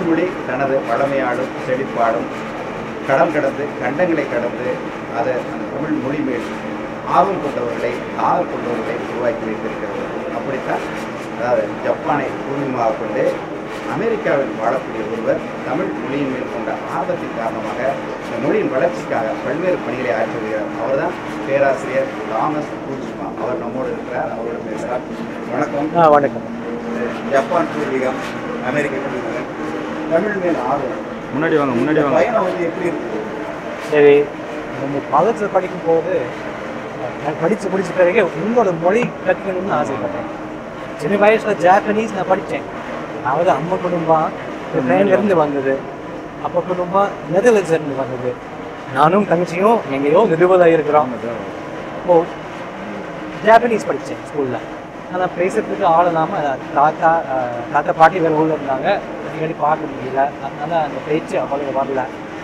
மொழி தனது பழமையாடும் செழிப்பாடும் கடம் கடந்து கண்டங்களை கடந்து அதை அந்த தமிழ் மொழி மேல் ஆர்வம் கொண்டவர்களை ஆர்வம் கொண்டவர்களை உருவாக்கி வைத்திருக்கிறது அப்படித்தான் அதாவது ஜப்பானை பூர்வீகமாக கொண்டு அமெரிக்காவில் வாழக்கூடிய ஒருவர் தமிழ் மொழியின் மேல் கொண்ட ஆர்வத்தின் காரணமாக இந்த மொழியின் வளர்ச்சிக்காக பல்வேறு பணிகளை ஆற்றி வருகிறார் அவர்தான் பேராசிரியர் தாமஸ் பூஜ்மா அவர் நம்மோடு இருக்கிறார் அவரோடு பேசுகிறார் வணக்கம் ஆ வணக்கம் ஜப்பான் பூர்வீகம் அமெரிக்க பூர்வீகம் தமிழ் மேல் ஆர்வம் முன்னாடி வாங்க முன்னாடி இந்த வாங்க பயணம் வந்து எப்படி இருக்கு சரி நம்ம காலேஜில் படிக்கும்போது நான் படித்து முடிச்ச பிறகு உங்களோட மொழி கற்றுக்கணும்னு ஆசைப்பட்டேன் சின்ன வயசில் ஜாப்பனீஸ் நான் படித்தேன் அதாவது அம்மா குடும்பம் ட்ரெயின்லேருந்து வந்தது அப்பா குடும்பம் நெதர்லாண்ட்ஸ் இருந்து வந்தது நானும் தங்கச்சியும் எங்கேயோ நிறுவதாக இருக்கிறோம் இப்போ ஜாப்பனீஸ் படித்தேன் ஸ்கூலில் ஆனால் பேசுறதுக்கு ஆள் இல்லாமல் தாத்தா அஹ், தாத்தா பாட்டி வேறு ஊரில் இருந்தாங்க அடிக்கடி பார்க்க முடியல அதனால அந்த பேச்சு அவ்வளோ வரல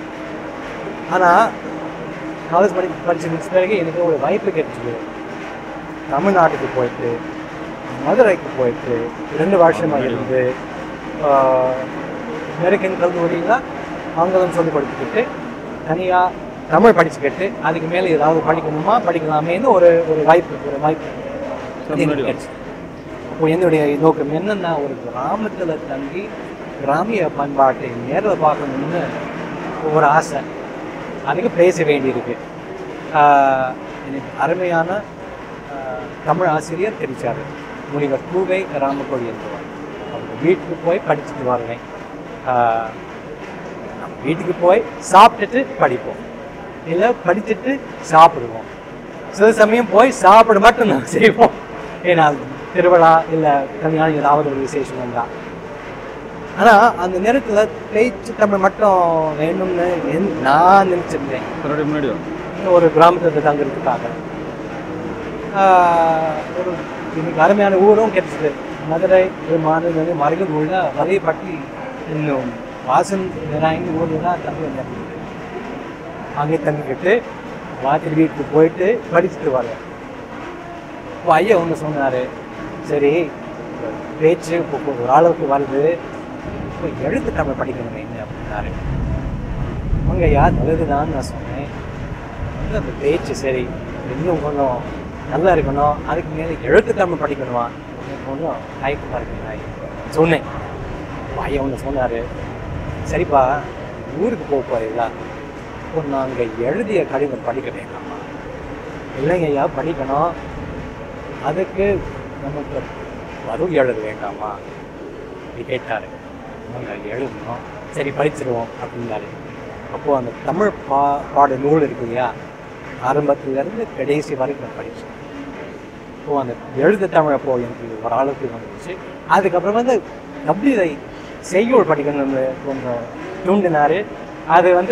ஆனால் காலேஜ் படி படிச்சு முடிச்ச பிறகு எனக்கு ஒரு வாய்ப்பு கிடைச்சிது தமிழ்நாட்டுக்கு போயிட்டு மதுரைக்கு போயிட்டு ரெண்டு வருஷமாக இருந்து ஆஹ், அமெரிக்கன் கல்லூரியில் ஆங்கிலம் சொல்லி படிச்சுக்கிட்டு தனியாக தமிழ் படிச்சுக்கிட்டு அதுக்கு மேலே ஏதாவது படிக்கணுமா படிக்கலாமேன்னு ஒரு ஒரு வாய்ப்பு ஒரு வாய்ப்பு அது எனக்கு கிடைச்சிது அப்போ என்னுடைய நோக்கம் என்னன்னா ஒரு கிராமத்தில் தங்கி கிராமிய பண்பாட்டை நேரில் பார்க்கணும்னு ஒரு ஆசை அதுக்கு பேச வேண்டியிருக்கு ஆஹ் எனக்கு அருமையான ஆஹ், தமிழ் ஆசிரியர் தெரிச்சார் முனிவர் பூவை ராமகோடி என்பவர் அவங்க வீட்டுக்கு போய் படிச்சுட்டு வருவேன் ஆஹ், நம்ம வீட்டுக்கு போய் சாப்பிட்டுட்டு படிப்போம் இல்லை படிச்சுட்டு சாப்பிடுவோம் சில சமயம் போய் சாப்பிட மட்டும் நான் செய்வோம் ஏன்னா திருவிழா இல்லை கல்யாணம் ஏதாவது ஒரு விசேஷம் வந்தால் ஆனால் அந்த நேரத்தில் பேச்சு தமிழ் மட்டும் வேணும்னு என்- நான் நினச்சிருந்தேன் முன்னாடி முன்னாடி வாங்க ஒரு கிராமத்தில் தங்குறதுக்காக ஆஹ் ஒரு இன்னைக்கு அருமையான ஊரும் கிடைச்சது மதுரை மாநில மருகல் உள்ள வலைப்பட்டி இன்னும் வாசன் நிறைந்த ஊரில் தான் தங்கி வந்தேன் அங்கே தங்கிக்கிட்டு வாத்திரி வீட்டுக்கு போயிட்டு படிச்சுட்டு வரேன் இப்போ ஐயா ஒன்று சொன்னார் சரி பேச்சு இப்போ ஒரு அளவுக்கு வருது இப்போ எழுத்து தமிழ் படிக்கணுமே என்ன அப்படின்னாரு அவங்க யார் நல்லதுதான் நான் சொன்னேன் வந்து அந்த பேச்சு சரி இன்னும் கொஞ்சம் நல்லா இருக்கணும் அதுக்கு மேலே எழுத்து தமிழ் படிக்கணுமா எனக்கு கொஞ்சம் தயக்கமாக இருக்கு நான் சொன்னேன் பையன் ஒன்று சொன்னார் சரிப்பா ஊருக்கு போக போறீங்களா இப்போ நாங்கள் எழுதிய கடிதம் படிக்க வேண்டாமா இல்லைங்க ஐயா படிக்கணும் அதுக்கு நமக்கு வரும் எழுத வேண்டாமா அப்படி கேட்டார் நாங்கள் எழுதணும் சரி படிச்சிருவோம் அப்படின்னாரு அப்போது அந்த தமிழ் பா பாட நூல் இருக்கு இல்லையா ஆரம்பத்திலேருந்து கடைசி வரைக்கும் நான் படித்தேன் இப்போ அந்த எழுத தமிழ் அப்போ எனக்கு ஒரு அளவுக்கு வந்துச்சு அதுக்கப்புறம் வந்து கவிதை செய்யுள் படிக்கணும்னு கொஞ்சம் தூண்டினார் அது வந்து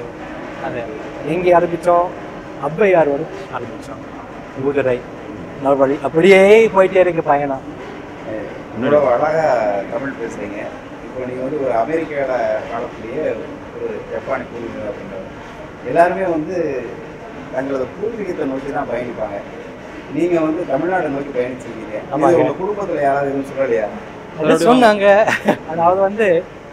அது எங்கே ஆரம்பித்தோம் ஔவையாரோடு ஆரம்பித்தோம் குதிரை நல்வழி அப்படியே போயிட்டே இருக்கு பயணம் இவ்வளவு அழகா தமிழ் பேசுறீங்க இப்போ நீங்க வந்து ஒரு அமெரிக்கால வாழக்கூடிய ஒரு ஜப்பானி பூர்வீகம் அப்படின்றது எல்லாருமே வந்து தங்களது பூர்வீகத்தை நோக்கி தான் பயணிப்பாங்க நீங்க வந்து தமிழ்நாட்டை நோக்கி பயணிச்சிருக்கீங்க ஆமா. இது உங்க குடும்பத்துல யாராவது எதுவும் சொல்லலையா அது சொன்னாங்க அதாவது வந்து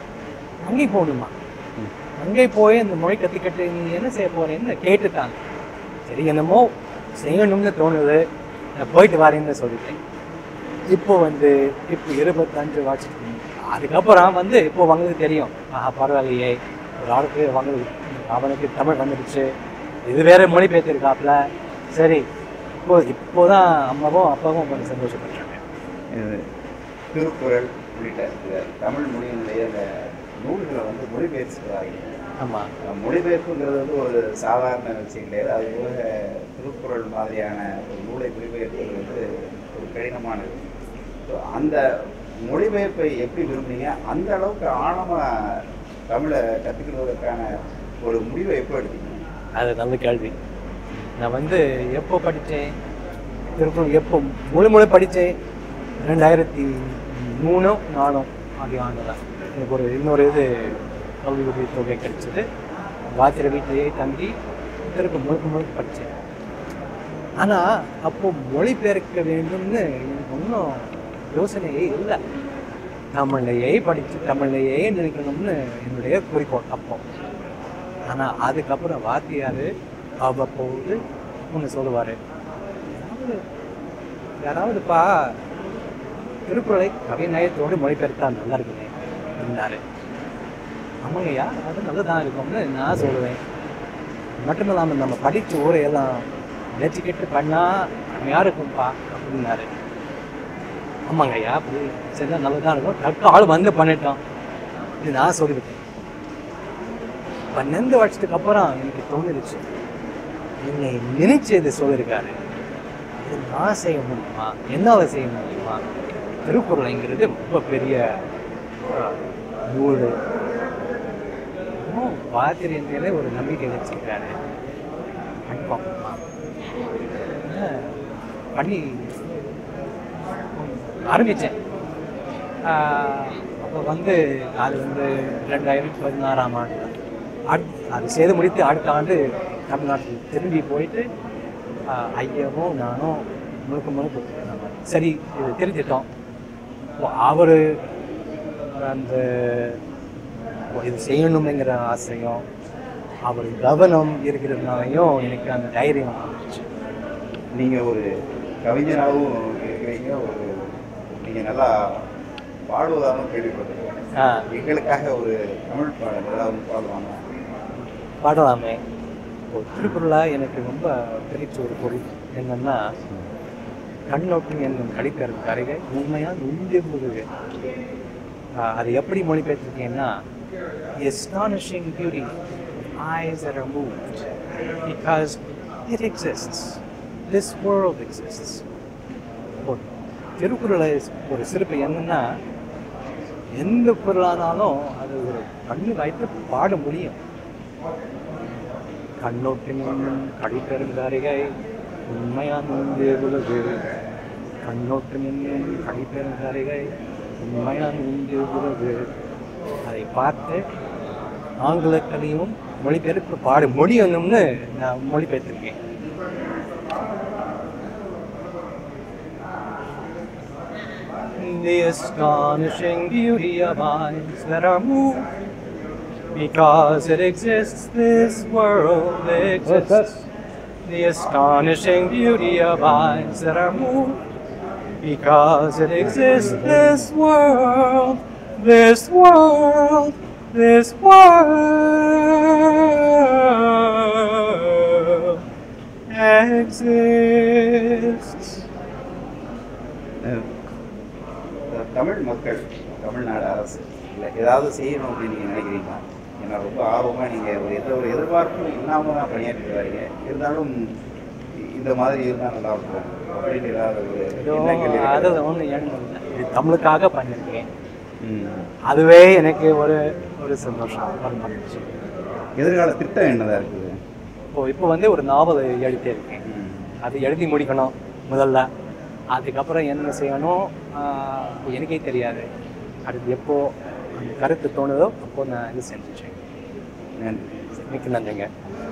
அங்கே போகணுமா அங்கே போய் அந்த மொழி கற்றுக்கிட்டு நீ என்ன செய்ய போறேன்னு கேட்டுட்டாங்க சரி என்னமோ செய்யணும்னு தோணுது நான் போயிட்டு வரேன்னு சொல்லிட்டேன் இப்போ வந்து இப்போ இருபத்தஞ்சு வருஷம் அதுக்கப்புறம் வந்து இப்போ அவங்களுக்கு தெரியும் ஆஹா பரவாயில்லையே ஒரு ஆளுக்கு அவங்களுக்கு அவனுக்கு தமிழ் வந்துடுச்சு இது வேற மொழி பேர்த்திருக்காப்புல சரி இப்போ இப்போதான் அம்மாவும் அப்பாவும் கொஞ்சம் சந்தோஷப்படுறாங்க இது திருக்குறள் உள்ளிட்ட இந்த தமிழ் மொழியினுடைய இந்த நூல்களை வந்து மொழிபெயர்த்துக்கிறாங்க ஆமா மொழிபெயர்ப்புங்கிறது வந்து ஒரு சாதாரண விஷயம் கிடையாது அது போல திருக்குறள் மாதிரியான ஒரு நூலை மொழிபெயர்ப்பது வந்து ஒரு கடினமானது ஸோ அந்த மொழிபெயர்ப்பை எப்படி விரும்புனீங்க அந்த அளவுக்கு ஆழமாக தமிழை கற்றுக்கிறதுக்கான ஒரு முடிவை எப்போ எடுத்தீங்க அது நல்ல கேள்வி நான் வந்து எப்போ படித்தேன் திருக்குறள் எப்போ முழு முழு படித்தேன் ரெண்டாயிரத்தி மூணும் நாலும் ஆகிய ஆண்டு தான் எனக்கு ஒரு இன்னொரு இது கல்வி உதவி தொகை கிடைச்சது வாத்திர வீட்டிலேயே தங்கி திரும்ப முழுக்க முழுக்க படித்தேன் ஆனால் அப்போ மொழிபெயர்க்க வேண்டும்னு எனக்கு ஒன்றும் யோசனையே இல்லை தமிழ்லையே படித்து தமிழ்லையே நினைக்கணும்னு என்னுடைய குறிக்கோள் அப்போ ஆனால் அதுக்கப்புறம் வாத்தியார் அவ்வப்போது ஒன்று சொல்லுவார் யாராவது யாராவதுப்பா திருக்குறளை கவி நயத்தோடு மொழிபெயர்த்தா நல்லா இருக்குமே அப்படின்னாரு ஆமாங்கய்யா அது நல்லதாக இருக்கும்னு நான் சொல்லுவேன் மட்டும் இல்லாமல் நம்ம படித்த ஊரையெல்லாம் நெச்சுக்கிட்டு பண்ணால் அருமையாக இருக்கும்ப்பா அப்படின்னாரு ஆமாங்க ஐயா அப்படி சரிதான் நல்லதாக இருக்கும் டக்கு ஆள் வந்து பண்ணிட்டோம் இது நான் சொல்லிவிட்டேன் பன்னெண்டு வருஷத்துக்கு அப்புறம் எனக்கு தோணிருச்சு என்னை நினைச்சு இது சொல்லியிருக்காரு இது நான் செய்ய முடியுமா என்னால் செய்ய முடியுமா திருக்குறளைங்கிறது ரொம்ப பெரிய அஹ், நூல் இன்னும் பாத்திரி என் மேலே ஒரு நம்பிக்கை வச்சிருக்காரு பண்ணி பார்ப்போமா அஹ், பண்ணி ஆரம்பித்தேன் அப்போ வந்து அது வந்து ரெண்டாயிரத்தி பதினாறாம் ஆண்டு அட் அது செய்து முடித்து அடுத்த ஆண்டு தமிழ்நாட்டில் திரும்பி போயிட்டு ஆஹ், ஐயாவும் நானும் முழுக்க முழுக்க நம்ம சரி இது திருத்திட்டோம் அவர் அந்த ஓ, இது செய்யணுங்கிற ஆசையும் அவர் கவனம் இருக்கிறதுனாலையும் எனக்கு அந்த தைரியம் வந்துச்சு நீங்கள் ஒரு கவிஞராகவும் இருக்கிறீங்க ஒரு நீங்கள் நல்லா பாடுவதாகவும் கேள்விப்பட்டிருக்கேன் ஆ எங்களுக்காக ஒரு தமிழ் பாடல் ஏதாவது பாடலாமா பாடலாமே இப்போ திருக்குறளாக எனக்கு ரொம்ப பிடிச்ச ஒரு பொருள் என்னன்னா கண்ணோட்டம் என்னும் கழிப்பெறும் கரைகை உண்மையாக உண்டு முழுகு அது எப்படி மொழிபெயர்த்திருக்கேன்னா astonishing beauty of eyes that are moved because it exists. This world exists. இப்போ திருக்குறளை ஒரு சிறப்பு என்னன்னா எந்த பொருளானாலும் அது ஒரு கண்ணு வைத்து பாட முடியும் கண்ணோட்டின் கழிப்பெருங்கருகை உண்மையான உண்டு உலகு கண்ணோட்டம் என்னும் கழிப்பெருங்கருகை உண்மையான உண்டு உலகு அதை பார்த்து ஆங்கிலத்திலையும் மொழிபெயர்ப்பு பாட முடியணும்னு நான் மொழிபெயர்த்திருக்கேன் The astonishing beauty of eyes that are moved because it exists, this world exists. The astonishing beauty of eyes that are moved because it exists, this world, this world, this world exists. அஹ் தமிழ் மக்கள் தமிழ்நாடு அரசு இல்லை ஏதாவது செய்யணும் அப்படின்னு நீங்கள் நினைக்கிறீங்களா ஏன்னா ரொம்ப ஆர்வமாக நீங்கள் ஒரு எந்த ஒரு எதிர்பார்ப்பும் இல்லாமல் தான் பண்ணிட்டு வரீங்க இருந்தாலும் இ- இந்த மாதிரி இருந்தால் நல்லா இருக்கும் அப்படின்னு ஏதாவது ஒரு எண்ணங்கள் இருக்கிறதா? அதில் ஒன்று எண்ணம் இல்லை இது தமிழுக்காக பண்ணியிருக்கேன் ம். அதுவே எனக்கு ஒரு ஒரு சந்தோஷம் பண்ணுச்சு எதிர்கால திட்டம் என்னதா இருக்குது இப்போ இப்போ வந்து ஒரு நாவல் எழுதிட்டே இருக்கேன் ம். அது எழுதி முடிக்கணும் முதல்ல அதுக்கப்புறம் என்ன செய்யணும் ஆஹ் இப்போ எனக்கே தெரியாது அடுத்து எப்போ அந்த கருத்து தோணுதோ அப்போ நான் இது செஞ்சுச்சேன் நன்றி மிக்க நன்றிங்க